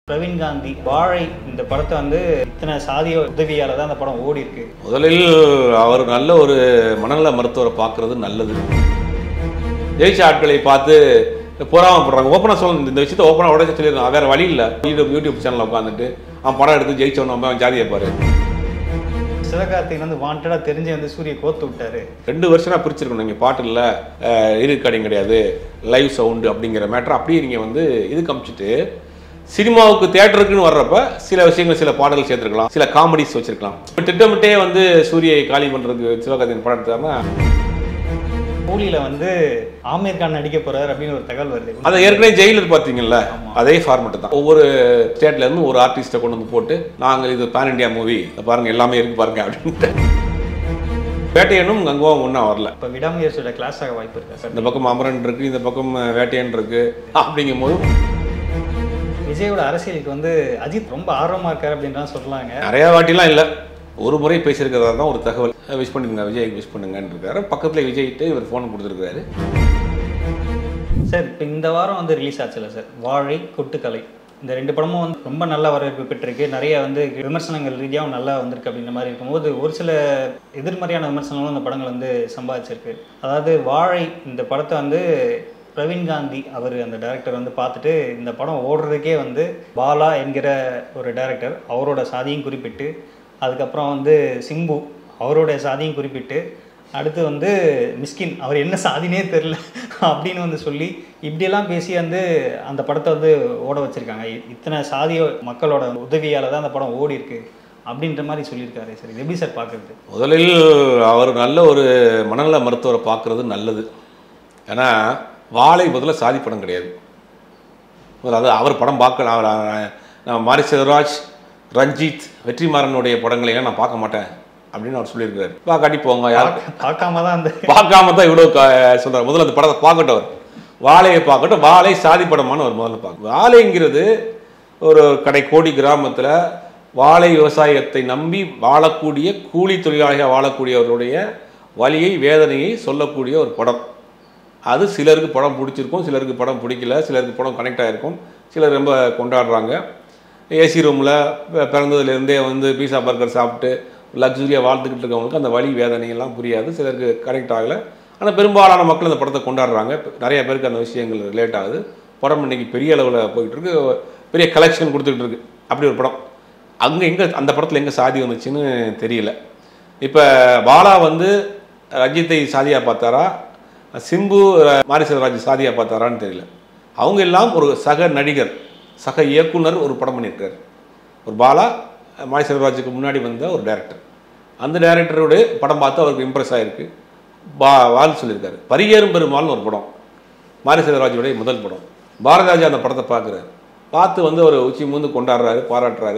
பிரவீன் காந்தி வாழை இந்த படத்தை வந்து இத்தனை சாதிய உதவியால தான் அந்த படம் ஓடி இருக்கு முதலில் அவர் நல்ல ஒரு மனநல மருத்துவரை பார்க்கறது நல்லது ஜெயிச்ச ஆட்களை பார்த்து பொறாமப்படுறாங்க ஓப்பனாக சொல்லணும் இந்த விஷயத்தை ஓப்பனாக உடச்சு சொல்லிடுறான் வேற வழி இல்லை யூடியூப் யூடியூப் சேனலில் உட்காந்துட்டு அவன் படம் எடுத்து ஜெயிச்சவன் அவன் ஜாதியை பாரு சிவகார்த்திகன் வந்து வாண்டடா தெரிஞ்சு வந்து சூரிய கோத்து விட்டாரு ரெண்டு வருஷம் பிரிச்சிருக்கணும் நீங்கள் பாட்டு இல்லை இரு கடையும் கிடையாது லைவ் சவுண்டு அப்படிங்கிற மேட்டர் அப்படியே நீங்கள் வந்து இது காமிச்சிட்டு சினிமாவுக்கு தேட்டருக்குன்னு வர்றப்ப சில விஷயங்கள் சில பாடல்கள் சேர்த்துருக்கலாம் சில காமெடிஸ் வச்சிருக்கலாம் திட்டமிட்டே வந்து சூரியை காலி பண்ணுறதுக்கு சிவகார்த்திகேயன் படம் எடுத்தாருன்னா கூலியில வந்து ஆமீர் கான் நடிக்க போறாரு அப்படின்னு ஒரு தகவல் வருது அதை ஏற்கனவே ஜெயிலர் பார்த்தீங்கல்ல அதே ஃபார்மெட் தான் ஒவ்வொரு ஸ்டேட்ல இருந்து ஒரு ஆர்டிஸ்ட்டை கொண்டு வந்து போட்டு நாங்கள் இது பேன் இண்டியா மூவி பாருங்க எல்லாமே இருக்கு பாருங்க அப்படின்ட்டு வேட்டையனும் கங்குவாவும் ஒன்றா வரல இப்ப விடாமுயற்சியோட கிளாஸ் ஆக வாய்ப்பு இருக்கா சார் இந்த பக்கம் அமரன் இருக்கு இந்த பக்கம் வேட்டையன் இருக்கு அப்படிங்கும் போது விஜயோட அரசியலுக்கு வந்து அஜித் ரொம்ப ஆர்வமா இருக்காரு அப்படின்லாம் சொல்றாங்க நிறைய வாட்டிலாம் இல்லை ஒரு முறை பேசியிருக்கிறதா தான் ஒரு தகவல் விஷ் பண்ணிருங்க விஜய்க்கு விஷ் பண்ணுங்கன்னு இருக்காரு பக்கத்தில் விஜய்கிட்ட இவர் ஃபோன் கொடுத்துருக்காரு சார் இப்போ இந்த வாரம் வந்து ரிலீஸ் ஆச்சுல சார் வாழை கொட்டுக்கலை இந்த ரெண்டு படமும் வந்து ரொம்ப நல்ல வரவேற்பு பெற்றிருக்கு நிறைய வந்து விமர்சனங்கள் ரீதியாகவும் நல்லா வந்திருக்கு அப்படின்ற மாதிரி இருக்கும்போது ஒரு சில எதிர்மறையான விமர்சனங்களும் இந்த படங்கள் வந்து சம்பாதிச்சிருக்கு அதாவது வாழை இந்த படத்தை வந்து பிரவீன் காந்தி அவர் அந்த டைரக்டர் வந்து பார்த்துட்டு இந்த படம் ஓடுறதுக்கே வந்து பாலா என்கிற ஒரு டைரக்டர் அவரோட சாதியும் குறிப்பிட்டு அதுக்கப்புறம் வந்து சிம்பு அவருடைய சாதியும் குறிப்பிட்டு அடுத்து வந்து மிஸ்கின் அவர் என்ன சாதினே தெரில அப்படின்னு வந்து சொல்லி இப்படியெல்லாம் பேசி வந்து அந்த படத்தை வந்து ஓட வச்சிருக்காங்க இ- இத்தனை சாதிய மக்களோட உதவியால தான் அந்த படம் ஓடி இருக்கு அப்படின்ற மாதிரி சொல்லியிருக்காரு சார் இது எப்படி சார் பார்க்குறது முதலில் அவர் நல்ல ஒரு மனநல மருத்துவரை பார்க்கறது நல்லது ஏன்னா வாழை முதல்ல சாதி படம் கிடையாது முதல்ல அது அவர் படம் பார்க்க அவர் அஹ், நான் மாரி செல்வராஜ் ரஞ்சித் வெற்றிமாறனுடைய படங்களை எல்லாம் நான் பார்க்க மாட்டேன் அப்படின்னு அவர் சொல்லியிருக்காரு வா காட்டி போங்க யார் பார்க்காம தான் அந்த பார்க்காம தான் இவ்வளோ சொல்றாரு முதல்ல அந்த படத்தை பார்க்கட்டும் அவர் வாழையை பார்க்கட்டும் வாழை சாதி படமான அவர் முதல்ல பார்க்க வாழைங்கிறது ஒரு கடை கோடி கிராமத்தில் வாழை விவசாயத்தை நம்பி வாழக்கூடிய கூலி தொழிலாளியாக வாழக்கூடியவர்களுடைய வலியை வேதனையை சொல்லக்கூடிய ஒரு படம் அது சிலருக்கு படம் பிடிச்சிருக்கும் சிலருக்கு படம் பிடிக்கல சிலருக்கு படம் கனெக்ட் ஆகிருக்கும் சிலர் ரொம்ப கொண்டாடுறாங்க ஏசி ரூமில் பிறந்ததுலேருந்தே வந்து பீஸா பர்கர் சாப்பிட்டு லக்ஸுரியாக வாழ்ந்துக்கிட்டு இருக்கவங்களுக்கு அந்த வலி வேதனை எல்லாம் புரியாது சிலருக்கு கனெக்ட் ஆகலை ஆனால் பெரும்பாலான மக்கள் அந்த படத்தை கொண்டாடுறாங்க நிறைய பேருக்கு அந்த விஷயங்கள் ரிலேட் ஆகுது படம் இன்னைக்கு பெரிய அளவில் போயிட்டு இருக்கு பெரிய கலெக்ஷன் கொடுத்துக்கிட்டு இருக்கு அப்படி ஒரு படம் அங்கே எங்கே அந்த படத்தில் எங்கே சாதி வந்துச்சுன்னு தெரியல இப்போ பாலா வந்து ரஞ்சித்தை சாதியாக பார்த்தாரா சிம்பு மாரி செல்வராஜ் சாதியாக பார்த்தாரான்னு தெரியல அவங்க எல்லாம் ஒரு சக நடிகர் சக இயக்குனர் ஒரு படம் பண்ணியிருக்காரு ஒரு பாலா மாரி செல்வராஜுக்கு முன்னாடி வந்த ஒரு டைரக்டர் அந்த டைரக்டரோட படம் பார்த்து அவருக்கு இம்ப்ரெஸ் ஆகிருக்கு பா வால் சொல்லியிருக்காரு பரியேறும் பெருமாள்னு ஒரு படம் மாரி செல்வராஜுடைய முதல் படம் பாரதிராஜா அந்த படத்தை பார்க்குறாரு பார்த்து வந்து ஒரு உச்சி மூந்து கொண்டாடுறாரு பாராட்டுறாரு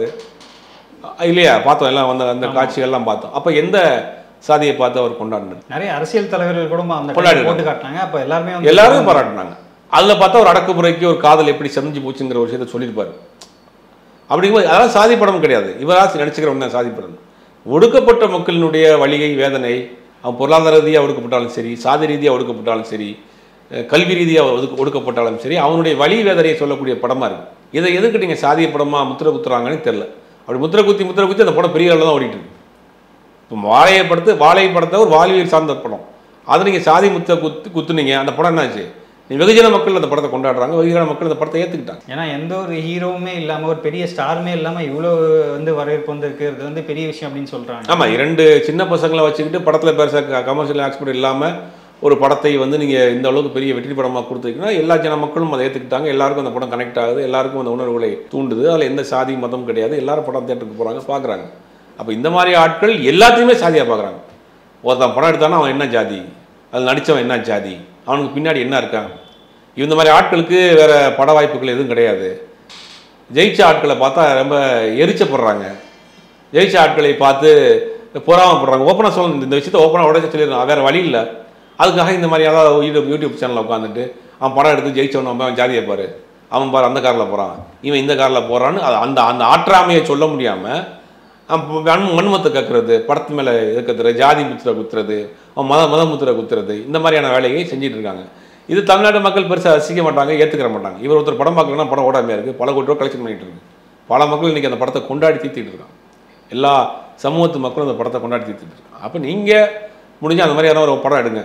அஹ் இல்லையா பார்த்தோம் எல்லாம் வந்து அந்த காட்சிகள்லாம் பார்த்தோம் அப்போ எந்த சாதியை பார்த்து அவர் கொண்டாடினார் நிறைய அரசியல் தலைவர்கள் கூட அந்த கொண்டாடி போட்டு காட்டினாங்க அப்போ எல்லாருமே வந்து எல்லாரும் பாராட்டினாங்க அதில் பார்த்தா ஒரு அடக்குமுறைக்கு ஒரு காதல் எப்படி செஞ்சு போச்சுங்கிற ஒரு விஷயத்தை சொல்லியிருப்பாரு அப்படிங்கும்போது அதெல்லாம் சாதி படம் கிடையாது இவராக நடிச்சுக்கிறவங்க தான் சாதி படம் ஒடுக்கப்பட்ட மக்களினுடைய வலிகை வேதனை அவன் பொருளாதார ரீதியாக ஒடுக்கப்பட்டாலும் சரி சாதி ரீதியாக ஒடுக்கப்பட்டாலும் சரி அஹ் கல்வி ரீதியாக ஒதுக்க ஒடுக்கப்பட்டாலும் சரி அவனுடைய வலி வேதனையை சொல்லக்கூடிய படமாக இருக்கு இதை எதுக்கு நீங்கள் சாதிய படமாக முத்திர குத்துறாங்கன்னு தெரில அப்படி முத்திர குத்தி முத்திர குத்தி அந்த படம் பெரிய அளவில் தான் ஓடிட்டு இருக்கு இப்போ வாழையை படத்து வாழை படத்தை ஒரு வாழ்வியல் சார்ந்த படம் அதை நீங்கள் சாதி முத்த குத்து குத்துனீங்க அந்த படம் என்னாச்சு நீ வெகுஜன மக்கள் அந்த படத்தை கொண்டாடுறாங்க வெகுஜன மக்கள் அந்த படத்தை ஏற்றுக்கிட்டாங்க ஏன்னா எந்த ஒரு ஹீரோவுமே இல்லாம ஒரு பெரிய ஸ்டாருமே இல்லாம இவ்வளோ வந்து வரவேற்பு வந்து இருக்கிறது வந்து பெரிய விஷயம் அப்படின்னு சொல்றாங்க ஆமாம் இரண்டு சின்ன பசங்களை வச்சுக்கிட்டு படத்தில் பெருசாக கமர்ஷியல் ஆக்ஸ்பெக்ட் இல்லாமல் ஒரு படத்தை வந்து நீங்கள் இந்த அளவுக்கு பெரிய வெற்றி படமாக கொடுத்துருக்கீங்கன்னா எல்லா ஜன மக்களும் அதை ஏற்றுக்கிட்டாங்க எல்லாருக்கும் அந்த படம் கனெக்ட் ஆகுது எல்லாருக்கும் அந்த உணர்வுகளை தூண்டுது அதில் எந்த சாதி மதம் கிடையாது எல்லாரும் படம் தேட்டருக்கு போகிறாங்க பார்க்குறாங்க அப்போ இந்த மாதிரி ஆட்கள் எல்லாத்தையுமே சாதியாக பார்க்குறாங்க ஒருத்தன் படம் எடுத்தானா அவன் என்ன ஜாதி அதில் நடித்தவன் என்ன ஜாதி அவனுக்கு பின்னாடி என்ன இருக்கான் இந்த மாதிரி ஆட்களுக்கு வேற பட வாய்ப்புகள் எதுவும் கிடையாது ஜெயிச்ச ஆட்களை பார்த்தா ரொம்ப எரிச்சப்படுறாங்க ஜெயிச்ச ஆட்களை பார்த்து பொறாமப்படுறாங்க ஓப்பனாக சொல்லணும் இந்த விஷயத்தை ஓப்பனாக உடச்சு சொல்லிடுறான் வேற வழி இல்லை அதுக்காக இந்த மாதிரி ஏதாவது யூடியூப் யூடியூப் சேனலில் உட்காந்துட்டு அவன் படம் எடுத்து ஜெயிச்சவன் அவன் ஜாதியை பாரு அவன் பாரு அந்த காரில் போகிறான் இவன் இந்த காரில் போகிறான்னு அது அந்த அந்த ஆற்றாமையை சொல்ல முடியாமல் மண் மண்மத்தை கக்குறது படத்து மேலே இருக்கிறது ஜாதி முத்திரை குத்துறது அவன் மத மத முத்திரை குத்துறது இந்த மாதிரியான வேலையை செஞ்சுட்டு இருக்காங்க இது தமிழ்நாட்டு மக்கள் பெருசாக ரசிக்க மாட்டாங்க ஏற்றுக்கிற மாட்டாங்க இவர் ஒருத்தர் படம் பார்க்கலன்னா படம் ஓடாமையாக இருக்குது பல கோடி ரூபா கலெக்ஷன் பண்ணிட்டு இருக்கு பல மக்கள் இன்னைக்கு அந்த படத்தை கொண்டாடி தீர்த்திட்டு இருக்காங்க எல்லா சமூகத்து மக்களும் அந்த படத்தை கொண்டாடி தீர்த்திட்டு இருக்காங்க அப்போ நீங்கள் முடிஞ்சா அந்த மாதிரியான ஒரு படம் எடுங்க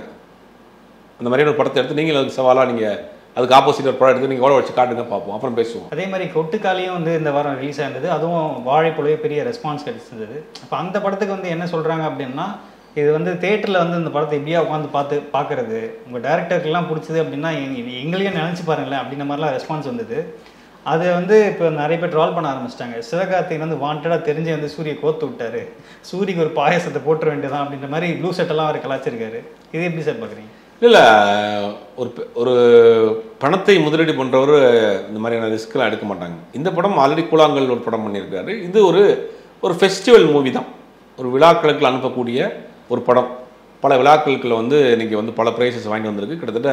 அந்த மாதிரியான ஒரு படத்தை எடுத்து நீங்கள் அதுக்கு சவாலாக நீங்கள் அதுக்கு ஆப்போசிட் ஒரு படம் எடுத்து நீங்கள் ஓட வச்சு காட்டுங்க பார்ப்போம் அப்புறம் பேசுவோம் அதே மாதிரி கொட்டுக்காலியும் வந்து இந்த வாரம் ரிலீஸ் ஆயிருந்தது அதுவும் வாழைப்புலவே பெரிய ரெஸ்பான்ஸ் கிடைச்சிருந்தது அப்போ அந்த படத்துக்கு வந்து என்ன சொல்கிறாங்க அப்படின்னா இது வந்து தேட்டரில் வந்து இந்த படத்தை இப்படியா உட்காந்து பார்த்து பார்க்கறது உங்கள் டேரக்டருக்கெல்லாம் பிடிச்சது அப்படின்னா எங்க- இது எங்களையும் நினச்சி பாருங்களேன் அப்படின்ற மாதிரிலாம் ரெஸ்பான்ஸ் வந்தது அது வந்து இப்போ நிறைய பேர் ட்ரால் பண்ண ஆரம்பிச்சிட்டாங்க சிவகார்த்திகன் வந்து வாண்டடாக தெரிஞ்சு வந்து சூரிய கோத்து விட்டாரு சூரியக்கு ஒரு பாயாசத்தை போட்டுற வேண்டியதான் அப்படின்ற மாதிரி ப்ளூ செட்டெல்லாம் அவர் கலாச்சிருக்காரு இது எப்படி சார் பார்க்குறீங்க இல்லை ஒரு பெ- ஒரு பணத்தை முதலீடு பண்ணுறவர் இந்த மாதிரியான ரிஸ்க்லாம் எடுக்க மாட்டாங்க இந்த படம் ஆல்ரெடி கூழாங்கல் ஒரு படம் பண்ணியிருக்காரு இது ஒரு ஒரு ஃபெஸ்டிவல் மூவி தான் ஒரு விழாக்களுக்கு அனுப்பக்கூடிய ஒரு படம் பல விழாக்களுக்குள்ள வந்து இன்னைக்கு வந்து பல ப்ரைஸஸ் வாங்கி வந்திருக்கு கிட்டத்தட்ட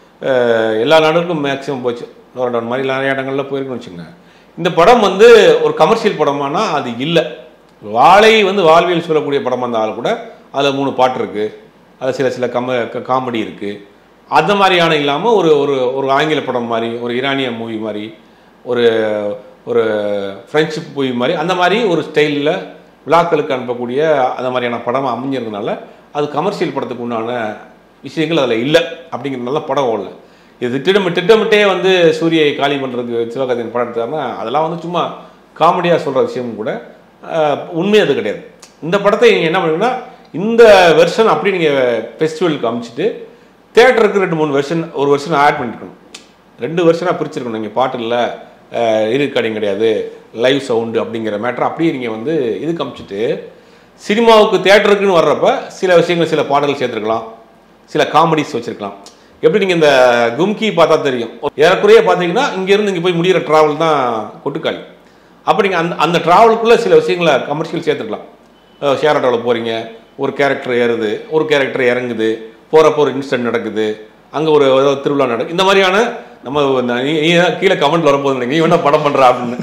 அஹ், எல்லா நாடுகளுக்கும் மேக்ஸிமம் போச்சு லோரடான் மாதிரி நிறைய இடங்கள்ல போயிருக்குன்னு வச்சுக்கோங்க இந்த படம் வந்து ஒரு கமர்ஷியல் படமானா அது இல்லை வாழை வந்து வாழ்வியல் சொல்லக்கூடிய படமாக இருந்தாலும் கூட அதில் மூணு பாட்டு இருக்குது அதில் சில சில கம காமெடி இருக்குது அந்த மாதிரியான இல்லாமல் ஒரு ஒரு ஒரு ஆங்கில படம் மாதிரி ஒரு ஈரானிய மூவி மாதிரி ஒரு ஒரு ஃப்ரெஞ்சு மூவி மாதிரி அந்த மாதிரி ஒரு ஸ்டைலில் விழாக்களுக்கு அனுப்பக்கூடிய அந்த மாதிரியான படம் அமைஞ்சிருந்தனால அது கமர்ஷியல் படத்துக்கு உண்டான விஷயங்கள் அதில் இல்லை அப்படிங்கிறதுனால படம் ஓடல இது திட்டமிட்டு திட்டமிட்டே வந்து சூரியை காலி பண்ணுறதுக்கு சிவகார்த்திகேயன் படம் எடுத்தாருன்னா அதெல்லாம் வந்து சும்மா காமெடியாக சொல்கிற விஷயம் கூட ஆஹ், உண்மை அது கிடையாது இந்த படத்தை நீங்கள் என்ன பண்ணுங்கன்னா இந்த வெர்ஷன் அப்படி நீங்கள் ஃபெஸ்டிவலுக்கு அமைச்சிட்டு தேட்டருக்கு ரெண்டு மூணு வெர்ஷன் ஒரு வெர்ஷன் ஆட் பண்ணிருக்கணும் ரெண்டு வெர்ஷனாக பிரிச்சிருக்கணும் நீங்கள் பாட்டு இல்லை இருக்கடிங் கிடையாது லைவ் சவுண்டு அப்படிங்கிற மேட்டர் அப்படியே நீங்கள் வந்து இதுக்கு அமைச்சிட்டு சினிமாவுக்கு தேட்டருக்குன்னு வர்றப்ப சில விஷயங்கள் சில பாடல்கள் சேர்த்துருக்கலாம் சில காமெடிஸ் வச்சிருக்கலாம் எப்படி நீங்கள் இந்த கும்கி பார்த்தா தெரியும் ஏறக்குறைய பார்த்தீங்கன்னா இங்கேருந்து இங்கே போய் முடிகிற ட்ராவல் தான் கொட்டுக்காளி அப்போ நீங்கள் அந்த அந்த ட்ராவலுக்குள்ளே சில விஷயங்களை கமர்ஷியல் சேர்த்துக்கலாம் ஷேர் ஆட்டோவில் போகிறீங்க ஒரு கேரக்டர் ஏறுது ஒரு கேரக்டர் இறங்குது போகிறப்போ ஒரு இன்சிடென்ட் நடக்குது அங்கே ஒரு ஏதோ திருவிழா நடக்குது இந்த மாதிரியான நம்ம இந்த நீ- நீ தான் கீழே கமெண்ட் வரப்போது நினைக்கிறீங்க, நீ என்ன படம் பண்ணுற அப்படின்னு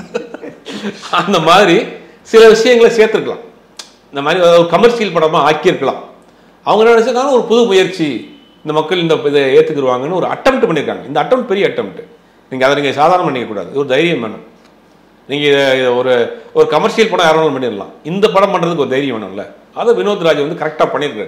அந்த மாதிரி சில விஷயங்களை சேர்த்துருக்கலாம் இந்த மாதிரி ஒரு கமர்ஷியல் படமாக ஆக்கியிருக்கலாம் அவங்க என்ன நினைச்சிருக்காங்க ஒரு புது முயற்சி இந்த மக்கள் இந்த இதை ஏற்றுக்குருவாங்கன்னு ஒரு அட்டம்ப்ட் பண்ணியிருக்காங்க இந்த அட்டம்ப்ட் பெரிய அட்டம்ப்ட் நீங்கள் அதை நீங்கள் சாதாரண பண்ணிக்கக்கூடாது இது ஒரு தைரியம் வேணும் நீங்கள் ஒரு ஒரு கமர்ஷியல் படம் யாரும் பண்ணிடலாம் இந்த படம் பண்ணுறதுக்கு ஒரு தைரியம் வேணும்ல அதை வினோத் ராஜ் வந்து கரெக்டாக பண்ணியிருக்காரு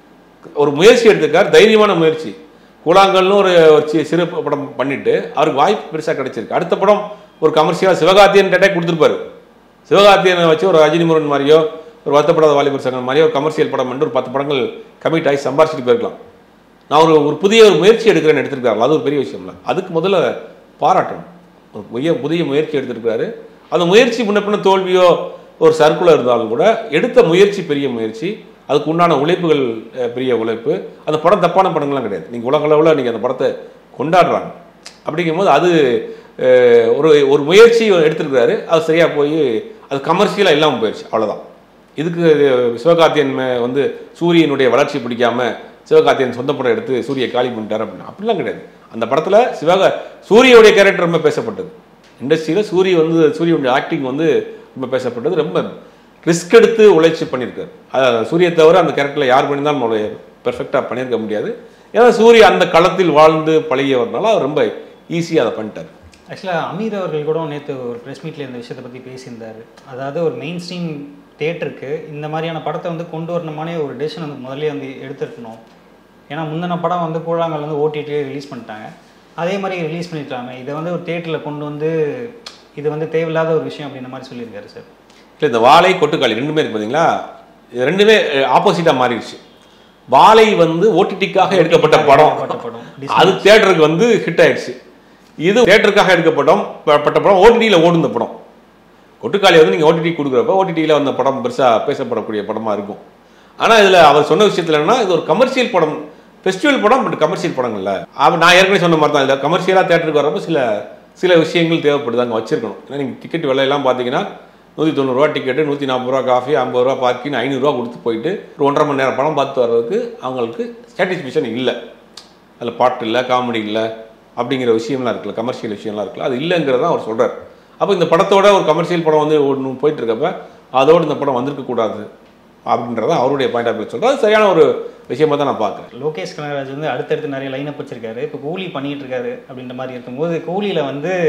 ஒரு முயற்சி எடுத்திருக்கார் தைரியமான முயற்சி கூழாங்கல்னு ஒரு ஒரு சி- சிறு படம் பண்ணிட்டு அவருக்கு வாய்ப்பு பெருசாக கிடைச்சிருக்கு அடுத்த படம் ஒரு கமர்ஷியலாக சிவகார்த்தியன் டேட்டே கொடுத்துருப்பாரு சிவகார்த்தியனை வச்சு ஒரு ரஜினி முருகன் மாதிரியோ ஒரு வருத்தப்படாத வாலிபர் சங்கம் மாதிரியோ ஒரு கமர்ஷியல் படம் பண்ணி ஒரு பத்து படங்கள் கமிட் ஆகி சம்பாரிச்சிட்டு போயிருக்கலாம் நான் ஒரு ஒரு புதிய ஒரு முயற்சி எடுக்கிறேன்னு எடுத்திருக்காரு அது ஒரு பெரிய விஷயம்ல அதுக்கு முதல்ல பாராட்டணும் ஒரு புதிய புதிய முயற்சி எடுத்திருக்காரு அந்த முயற்சி முன்ன பின்ன தோல்வியோ ஒரு சர்க்குலர் இருந்தாலும் கூட எடுத்த முயற்சி பெரிய முயற்சி அதுக்கு உண்டான உழைப்புகள் அஹ், பெரிய உழைப்பு அந்த படம் தப்பான படங்கள்லாம் கிடையாது நீங்கள் உலக அளவில் நீங்கள் அந்த படத்தை கொண்டாடுறாங்க அப்படிங்கும்போது அது அஹ், ஒரு ஒரு முயற்சி எடுத்திருக்கிறாரு அது சரியாக போய் அது கமர்ஷியலாக இல்லாமல் போயிடுச்சு அவ்வளோதான் இதுக்கு சிவகார்த்தியன் மே- வந்து சூரியனுடைய வளர்ச்சி பிடிக்காம சிவகார்த்தியன் சொந்த படம் எடுத்து சூரிய காலி பண்ணிட்டார் அப்படின்னு அப்படிலாம் கிடையாது அந்த படத்துல சிவகா சூரியனுடைய கேரக்டர் ரொம்ப பேசப்பட்டது இண்டஸ்ட்ரியில் சூரிய வந்து சூரியனுடைய ஆக்டிங் வந்து ரொம்ப பேசப்பட்டது ரொம்ப ரிஸ்க் எடுத்து உழைச்சி பண்ணியிருக்காரு அஹ் சூரிய தவிர அந்த கேரக்டரில் யார் பண்ணியிருந்தாலும் அவருடைய பெர்ஃபெக்டாக பண்ணியிருக்க முடியாது ஏன்னா சூரிய அந்த களத்தில் வாழ்ந்து பழகியவர்னால அவர் ரொம்ப ஈஸியாக அதை பண்ணிட்டார் ஆக்சுவலாக அமீர் அவர்கள் கூட நேற்று ஒரு ப்ரெஸ் மீட்டில் இந்த விஷயத்தை பற்றி பேசியிருந்தார் அதாவது ஒரு மெயின் ஸ்ட்ரீம் தேட்டருக்கு இந்த மாதிரியான படத்தை வந்து கொண்டு வரணுமானே ஒரு டெசிஷன் வந்து முதல்லயே வந்து எடுத்துருக்கணும் ஏன்னா முந்தின படம் வந்து கூழாங்கல் வந்து ஓடிடியே ரிலீஸ் பண்ணிட்டாங்க அதே மாதிரி ரிலீஸ் பண்ணிருக்கலாமே இதை வந்து ஒரு தேட்டரில் கொண்டு வந்து இது வந்து தேவையில்லாத ஒரு விஷயம் அப்படின்ற மாதிரி சொல்லியிருக்காரு சார் இல்லை இந்த வாழை கொட்டுக்காளி ரெண்டுமே இருக்கு பார்த்தீங்களா இது ரெண்டுமே ஆப்போசிட்டாக மாறிடுச்சு வாழை வந்து ஓடிடிக்காக எடுக்கப்பட்ட படம் எடுக்கப்பட்ட படம். அது தியேட்டருக்கு வந்து ஹிட் ஆயிடுச்சு இது தியேட்டருக்காக எடுக்கப்பட்டோம் பட்ட படம் ஓடிடியில் ஓடுந்த படம் கொட்டுக்காளி வந்து நீங்கள் ஓடிடி கொடுக்குறப்ப ஓடிடியில் வந்த படம் பெருசாக பேசப்படக்கூடிய படமாக இருக்கும் ஆனால் இதில் அவர் சொன்ன விஷயத்தில் என்னன்னா இது ஒரு கமர்ஷியல் படம் ஃபெஸ்டிவல் படம் பட் கமர்ஷியல் படங்கள்ல அவர் நான் ஏற்கனவே சொன்ன மாதிரி தான் இதில் கமர்ஷியலாக தேட்டருக்கு வரப்போ சில சில விஷயங்கள் தேவைப்படுது அங்கே வச்சிருக்கணும் ஏன்னா நீங்கள் டிக்கெட் விலையெல்லாம் பார்த்தீங்கன்னா நூற்றி தொண்ணூறுரூவா டிக்கெட்டு நூற்றி நாற்பது ரூபா காஃபி ஐம்பது ரூபா பார்க்கிங் ஐநூறுரூவா கொடுத்து போயிட்டு ஒரு ஒன்றரை மணி நேரம் படம் பார்த்து வர்றதுக்கு அவங்களுக்கு சாட்டிஸ்ஃபேக்ஷன் இல்லை அதில் பாட்டு இல்லை காமெடி இல்லை அப்படிங்கிற விஷயம்லாம் இருக்குல்ல கமர்ஷியல் விஷயம்லாம் இருக்குல்ல அது இல்லைங்கிறத அவர் சொல்றார் அப்போ இந்த படத்தோட ஒரு கமர்ஷியல் படம் வந்து ஒன்று போயிட்டு இருக்கப்ப அதோட இந்த படம் வந்திருக்க கூடாது அப்படின்றத அவருடைய பாயிண்ட் ஆஃப் வியூ சொல்றாரு அது சரியான ஒரு விஷயமா தான் நான் பார்க்குறேன் லோகேஷ் கனகராஜ் வந்து அடுத்தடுத்து நிறைய லைனப் வச்சிருக்காரு இப்போ கூலி பண்ணிட்டு இருக்காரு அப்படின்ற மாதிரி இருக்கும்போது கூலியில் வந்து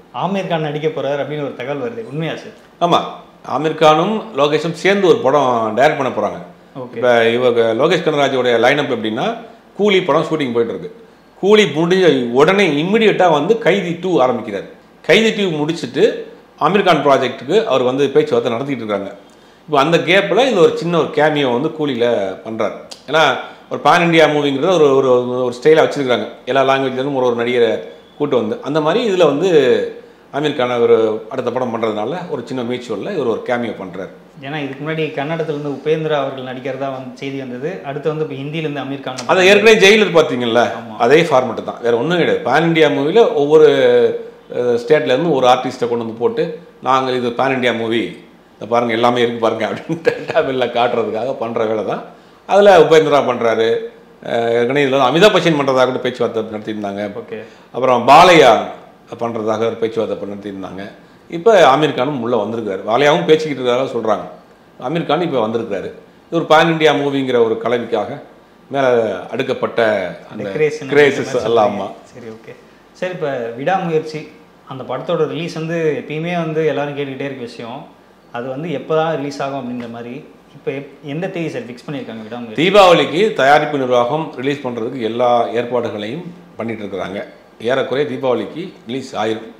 ஆமீர் கான் நடிக்க போறாரு அப்படின்னு ஒரு தகவல் வருது உண்மையா சார் ஆமாம் ஆமீர் கானும் லோகேஷும் சேர்ந்து ஒரு படம் டைரக்ட் பண்ண போகிறாங்க ஓகே இப்போ இவங்க லோகேஷ் கனராஜோடைய லைனப் எப்படின்னா கூலி படம் ஷூட்டிங் போயிட்டு இருக்கு கூலி முடிஞ்ச உடனே இம்மிடியட்டாக வந்து கைதி டூ ஆரம்பிக்கிறார் கைதி டூ முடிச்சுட்டு ஆமீர் கான் ப்ராஜெக்ட்டுக்கு அவர் வந்து பேச்சுவார்த்தை நடத்திட்டு இருக்காங்க இப்போ அந்த கேப்பில் இது ஒரு சின்ன ஒரு கேமியோ வந்து கூலியில் பண்ணுறாரு ஏன்னா ஒரு பேன் இண்டியா மூவிங்கிறத ஒரு ஒரு ஒரு ஸ்டைலாக வச்சுருக்காங்க எல்லா லாங்குவேஜ்லேருந்து ஒரு ஒரு நடிகரை கூட்டு வந்து அந்த மாதிரி இதில் வந்து ஆமீர் கான் ஒரு அடுத்த படம் பண்ணுறதுனால ஒரு சின்ன மியூச்சுவலில் இவர் ஒரு கேமியோ பண்ணுறாரு ஏன்னா இதுக்கு முன்னாடி கன்னடத்துல இருந்து உபேந்திரா அவர்கள் நடிக்கிறதா வந்து செய்தி வந்தது அடுத்து வந்து இப்போ ஹிந்தில இருந்து அமீர் கான் அதை ஏற்கனவே ஜெயிலர் பார்த்தீங்கல்ல அதே ஃபார்மெட்டு தான் வேற ஒன்றும் கிடையாது பேன் இண்டியா மூவியில் ஒவ்வொரு ஸ்டேட்ல இருந்து ஒரு ஆர்டிஸ்ட்டை கொண்டு வந்து போட்டு நாங்கள் இது பேன் இண்டியா மூவி இந்த பாருங்க எல்லாமே இருக்கு பாருங்க அப்படின்னு டெல்டா பில்ல காட்டுறதுக்காக பண்ணுற வேலை தான் அதில் உபேந்திரா பண்ணுறாரு ஏற்கனவே இதில் அமிதாப் பச்சன் பண்ணுறதாக கூட பேச்சுவார்த்தை நடத்தியிருந்தாங்க ஓகே அப்புறம் பாலையா பண்ணுறதாக ஒரு பேச்சுவார்த்தை நடத்தியிருந்தாங்க இப்போ ஆமீர் கானும் உள்ளே வந்திருக்காரு பாலையாவும் பேசிக்கிட்டு இருக்கிறதாக சொல்கிறாங்க ஆமீர் கான் இப்போ வந்திருக்காரு இது ஒரு பேன் இண்டியா மூவிங்கிற ஒரு கலவிக்காக மேலே அடுக்கப்பட்ட அந்த Decoration கிரேசஸ் அந்த மாதிரி எல்லாமா சரி ஓகே சரி இப்போ விடாமுயற்சி அந்த படத்தோட ரிலீஸ் வந்து எப்பயுமே வந்து எல்லாரும் கேட்டுக்கிட்டே இருக்க விஷயம் அது வந்து எப்போ தான் ரிலீஸ் ஆகும் அப்படின்ற மாதிரி இப்போ எப் எந்த தேதி சார் ஃபிக்ஸ் பண்ணியிருக்காங்க விடாமுயற்சி தீபாவளிக்கு தயாரிப்பு நிர்வாகம் ரிலீஸ் பண்ணுறதுக்கு எல்லா ஏற்பாடுகளையும் பண்ணிட்டு இருக்கிறாங்க ஏறக்குறைய தீபாவளிக்கு ரிலீஸ் ஆயிரும்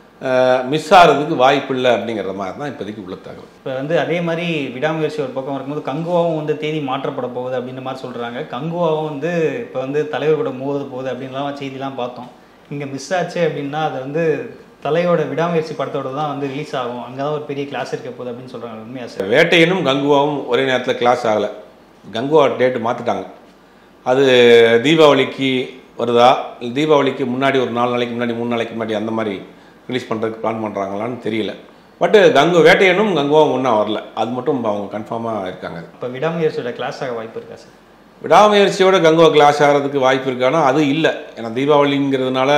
மிஸ் ஆகிறதுக்கு வாய்ப்பு இல்லை அப்படிங்கிற மாதிரி தான் இப்போதைக்கு உள்ள தகவல் இப்போ வந்து அதே மாதிரி விடாமுயற்சி ஒரு பக்கம் இருக்கும்போது கங்குவாவும் வந்து தேதி மாற்றப்பட போகுது அப்படின்ற மாதிரி சொல்கிறாங்க கங்குவாவும் வந்து இப்போ வந்து தலைவர் கூட மோத போகுது அப்படின்லாம் செய்திலாம் பார்த்தோம் இங்கே மிஸ் ஆச்சு அப்படின்னா அது வந்து தலையோட விடாமுயற்சி படத்தோட தான் வந்து ரிலீஸ் ஆகும் அங்கே தான் ஒரு பெரிய கிளாஸ் இருக்க போகுது அப்படின்னு சொல்கிறாங்க உண்மையா சார் வேட்டையனும் கங்குவாவும் ஒரே நேரத்தில் கிளாஸ் ஆகலை கங்குவா டேட்டு மாற்றிட்டாங்க அது தீபாவளிக்கு வருதா இல்லை தீபாவளிக்கு முன்னாடி ஒரு நாலு நாளைக்கு முன்னாடி மூணு நாளைக்கு முன்னாடி அந்த மாதிரி ரிலீஸ் பண்ணுறதுக்கு பிளான் பண்ணுறாங்களான்னு தெரியல பட்டு கங்கு வேட்டையனும் கங்குவாவும் ஒன்றும் வரல அது மட்டும் அவங்க கன்ஃபார்மாக இருக்காங்க இப்போ விடாமுயற்சியோட கிளாஸ் ஆக வாய்ப்பு இருக்கா சார் விடாமுயற்சியோட கங்குவா கிளாஸ் ஆகிறதுக்கு வாய்ப்பு இருக்கானா அது இல்லை ஏன்னா தீபாவளிங்கிறதுனால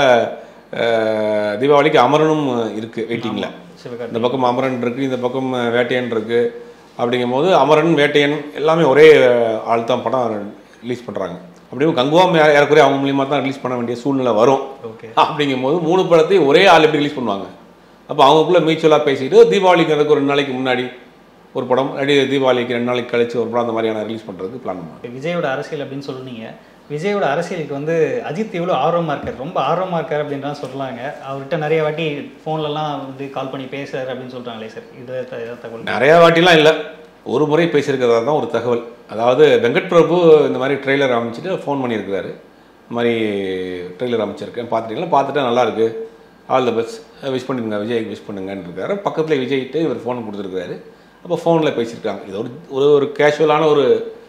அஹ், தீபாவளிக்கு அமரனும் இருக்குது வெயிட்டிங்கில் சிவகார்த்தி இந்த பக்கம் அமரன் இருக்குது இந்த பக்கம் வேட்டையன் இருக்குது அப்படிங்கும்போது அமரன் வேட்டையன் எல்லாமே ஒரே ஆள் தான் படம் ரிலீஸ் பண்ணுறாங்க அப்படியும் கங்குவாம் ஏற- ஏறக்குறைய அவங்க மூலியமாக தான் ரிலீஸ் பண்ண வேண்டிய சூழ்நிலை வரும் ஓகே அப்படிங்கும்போது மூணு படத்தையும் ஒரே ஆள் எப்படி ரிலீஸ் பண்ணுவாங்க அப்போ அவங்களுக்குள்ள மியூச்சுவலாக பேசிட்டு தீபாவளிக்கு ஒரு ரெண்டு நாளைக்கு முன்னாடி ஒரு படம் அடி தீபாவளிக்கு ரெண்டு நாளைக்கு கழிச்சு ஒரு படம் அந்த மாதிரியான ரிலீஸ் பண்ணுறதுக்கு பிளான் பண்ணுவாங்க இப்போ விஜயோட அரசியல் அப்படின்னு சொன்னீங்க விஜயோட அரசியலுக்கு வந்து அஜித் எவ்வளோ ஆர்வமாக இருக்கார் ரொம்ப ஆர்வமாக இருக்கார் அப்படின்லாம் சொல்கிறாங்க அவர்கிட்ட நிறைய வாட்டி ஃபோன்லலாம் வந்து கால் பண்ணி பேசுறாரு அப்படின்னு சொல்கிறாங்களே சார் இது ஏதாவது தகவல் நிறைய வாட்டிலாம் இல்லை ஒரு முறை பேசியிருக்கிறதா தான் ஒரு தகவல் அதாவது வெங்கட் பிரபு இந்த மாதிரி ட்ரெய்லர் அமைச்சிட்டு ஃபோன் பண்ணியிருக்கிறாரு இந்த மாதிரி ட்ரெய்லர் அமைச்சிருக்கேன் பார்த்துட்டீங்களா பார்த்துட்டா நல்லா இருக்கு ஆல் த பெஸ்ட் விஷ் பண்ணுங்க விஜய்க்கு விஷ் பண்ணுங்கன்னு இருக்காரு பக்கத்தில் விஜய்கிட்ட இவர் ஃபோன் கொடுத்துருக்காரு அப்போ ஃபோனில் பேசியிருக்காங்க இது ஒரு ஒரு ஒரு கேஷுவலான ஒரு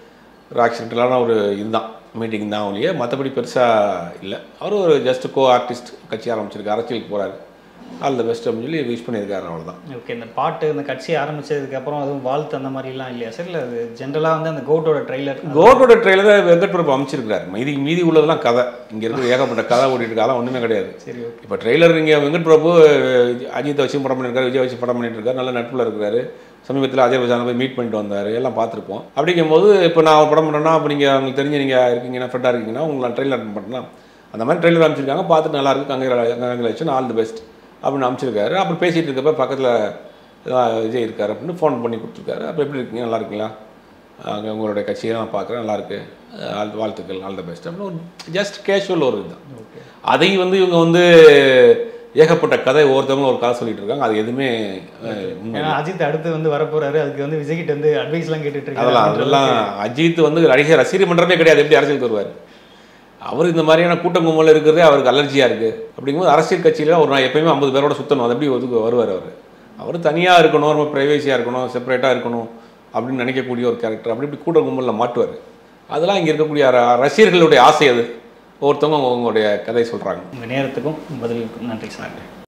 ஒரு ஆக்சிடென்டலான ஒரு இதுதான் மீட்டிங் தான் ஒழிய மற்றபடி பெருசாக இல்லை அவர் ஒரு ஜஸ்ட் கோ ஆர்டிஸ்ட் கட்சி ஆரம்பிச்சிருக்கு அரசியலுக்கு போகிறாரு ஆல் த பெஸ்ட் அப்படின்னு சொல்லி விஷ் பண்ணியிருக்காரு அவ்வளோதான் ஓகே இந்த பாட்டு இந்த கட்சி ஆரம்பிச்சதுக்கு அப்புறம் அதுவும் வாழ்த்து அந்த மாதிரிலாம் இல்லையா சார் இல்லை அது ஜென்ரலாக வந்து அந்த கோட்டோட ட்ரெய்லர் கோட்டோட ட்ரெயிலரை வெங்கட் பிரபு அமைச்சிருக்காரு மீதி மீதி உள்ளதெல்லாம் கதை இங்கே இருக்கிற ஏகப்பட்ட கதை ஓடிட்டு இருக்கு அதெல்லாம் ஒன்றுமே கிடையாது சரி ஓகே இப்போ ட்ரெய்லர் இங்கே வெங்கட் பிரபு அஜித்தை வச்சு படம் பண்ணியிருக்காரு விஜய் வச்சு படம் பண்ணிட்டு இருக்காரு நல்ல நட்பில் இருக்கிறாரு சமீபத்தில் அஜய் பச்சானை போய் மீட் பண்ணிட்டு வந்தார் எல்லாம் பார்த்துருப்போம் அப்படிங்கும்போது இப்போ நான் ஒரு படம் பண்ணுறேன்னா அப்போ நீங்கள் உங்களுக்கு தெரிஞ்சு நீங்கள் இருக்கீங்கன்னா ஃப்ரெண்டாக இருக்கீங்கன்னா உங்களை ட்ரெய்லர் பண்ணலாம் அந்த மாதிரி ட்ரெய்லர் அமைச்சிருக்காங்க பார்த்துட்டு நல்லா இருக்கு கங்கை கங்கராச்சும் ஆல் தி பெஸ்ட் அப்படின்னு அமைச்சிருக்காரு அப்புறம் பேசிகிட்டு இருக்கப்ப பக்கத்தில் விஜய் இருக்காரு அப்படின்னு ஃபோன் பண்ணி கொடுத்துருக்காரு அப்போ எப்படி இருக்கீங்க நல்லா இருக்கீங்களா அங்கே உங்களுடைய கட்சியை நான் பார்க்குறேன் நல்லா இருக்கு ஆல் வாழ்த்துக்கள் ஆல் த பெஸ்ட் அப்படின்னு ஒரு ஜஸ்ட் கேஷுவல் ஒரு இதுதான் ஓகே அதையும் வந்து இவங்க வந்து ஏகப்பட்ட கதை ஒவ்வொருத்தவங்களும் ஒரு கதை சொல்லிட்டு இருக்காங்க அது எதுவுமே அஹ், உண்மை ஏன்னா அஜித் அடுத்து வந்து வரப்போறாரு அதுக்கு வந்து விஜய்கிட்ட வந்து அட்வைஸ்லாம் கேட்டுட்டு அதெல்லாம் இருக்காரு அதெல்லாம் அஜித் வந்து ரசிகர் ரசிகர் மன்றமே கிடையாது எப்படி அரசியலுக்கு வருவார் அவர் இந்த மாதிரியான கூட்டம் கும்பல் இருக்கிறதே அவருக்கு அலர்ஜியாக இருக்குது அப்படிங்கும்போது அரசியல் கட்சியில் ஒரு நான் எப்பயுமே ஐம்பது பேரோட சுற்றணும் அது எப்படி ஒதுக்கு வருவார் அவர் அவர் தனியாக இருக்கணும் ரொம்ப ப்ரைவேசியாக இருக்கணும் செப்பரேட்டாக இருக்கணும் அப்படின்னு நினைக்கக்கூடிய ஒரு கேரக்டர் அப்படி இப்படி கூட்டம் கும்பலில் மாட்டுவார் அதெல்லாம் இங்கே இருக்கக்கூடிய ர- ரசிகர்களுடைய ஆசை அது ஒவ்வொருத்தவங்க அவங்களுடைய கதை சொல்கிறாங்க உங்கள் நேரத்துக்கும் பதிலுக்கும் நன்றி சார்